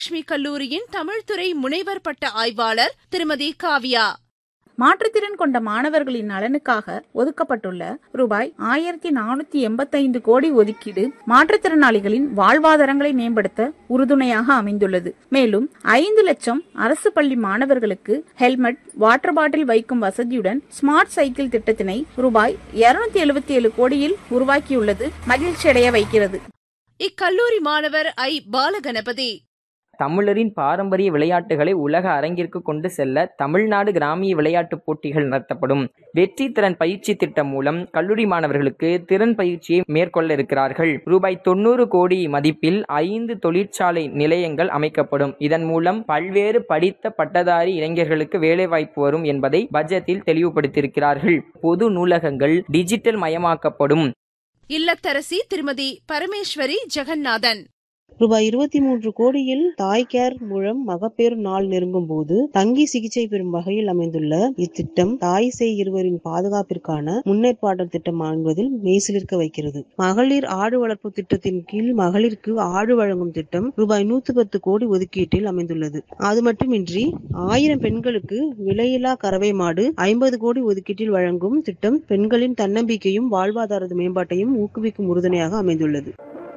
லட்சுமி கல்லூரியின் தமிழ்துறை முனைவர் பட்ட ஆய்வாளர் திருமதி காவ்யா மாற்றுத்திறன் கொண்ட மாணவர்களின் நலனுக்காக ஒதுக்கப்பட்டுள்ள ரூபாய் ஆயிரத்தி நானூத்தி எண்பத்தைந்து கோடி ஒதுக்கீடு மாற்றுத்திறனாளிகளின் வாழ்வாதாரங்களை மேம்படுத்த உறுதுணையாக அமைந்துள்ளது மேலும் ஐந்து லட்சம் அரசு பள்ளி மாணவர்களுக்கு ஹெல்மெட் வாட்டர் பாட்டில் வைக்கும் வசதியுடன் ஸ்மார்ட் சைக்கிள் திட்டத்தினை ரூபாய் இருநூத்தி எழுபத்தி ஏழு கோடியில் உருவாக்கியுள்ளது மகிழ்ச்சியடைய வைக்கிறது இக்கல்லூரி மாணவர் ஐ பாலகணபதி தமிழரின் பாரம்பரிய விளையாட்டுகளை உலக அரங்கிற்கு கொண்டு செல்ல தமிழ்நாடு கிராமிய விளையாட்டுப் போட்டிகள் நடத்தப்படும் வெற்றி திறன் பயிற்சி திட்டம் மூலம் கல்லூரி மாணவர்களுக்கு திறன் பயிற்சியை மேற்கொள்ள இருக்கிறார்கள் ரூபாய் தொண்ணூறு கோடி மதிப்பில் ஐந்து தொழிற்சாலை நிலையங்கள் அமைக்கப்படும் இதன் மூலம் பல்வேறு படித்த பட்டதாரி இளைஞர்களுக்கு வேலைவாய்ப்பு வரும் என்பதை பட்ஜெட்டில் தெளிவுபடுத்தியிருக்கிறார்கள் பொது நூலகங்கள் டிஜிட்டல் மயமாக்கப்படும் இல்லத்தரசி திருமதி பரமேஸ்வரி ஜெகநாதன் ரூபாய் இருபத்தி மூன்று கோடியில் தாய் கேர் மூலம் மகப்பேறு நாள் நெருங்கும் போது தங்கி சிகிச்சை பெறும் வகையில் அமைந்துள்ள இத்திட்டம் தாய் சேய் இருவரின் பாதுகாப்பிற்கான முன்னேற்பாட்டல் திட்டம் என்பதில் மெய்சிலிருக்க வைக்கிறது மகளிர் ஆடு வளர்ப்பு திட்டத்தின் கீழ் மகளிருக்கு ஆடு வழங்கும் திட்டம் ரூபாய் நூத்தி பத்து கோடி ஒதுக்கீட்டில் அமைந்துள்ளது அது மட்டுமின்றி ஆயிரம் பெண்களுக்கு விலையில்லா கறவை மாடு ஐம்பது கோடி ஒதுக்கீட்டில் வழங்கும் திட்டம் பெண்களின் தன்னம்பிக்கையும் வாழ்வாதார மேம்பாட்டையும் ஊக்குவிக்கும் உறுதுணையாக அமைந்துள்ளது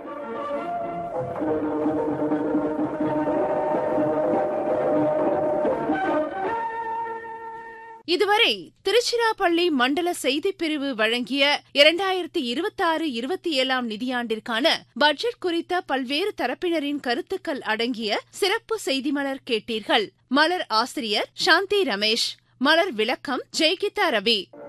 இதுவரை திருச்சிராப்பள்ளி மண்டல செய்திப் பிரிவு வழங்கிய இரண்டாயிரத்தி இருபத்தாறு இருபத்தி ஏழாம் நிதியாண்டிற்கான பட்ஜெட் குறித்த பல்வேறு தரப்பினரின் கருத்துக்கள் அடங்கிய சிறப்பு செய்தி மலர் கேட்டீர்கள் மலர் ஆசிரியர் சாந்தி ரமேஷ் மலர் விளக்கம் ஜெய்கிதா ரவி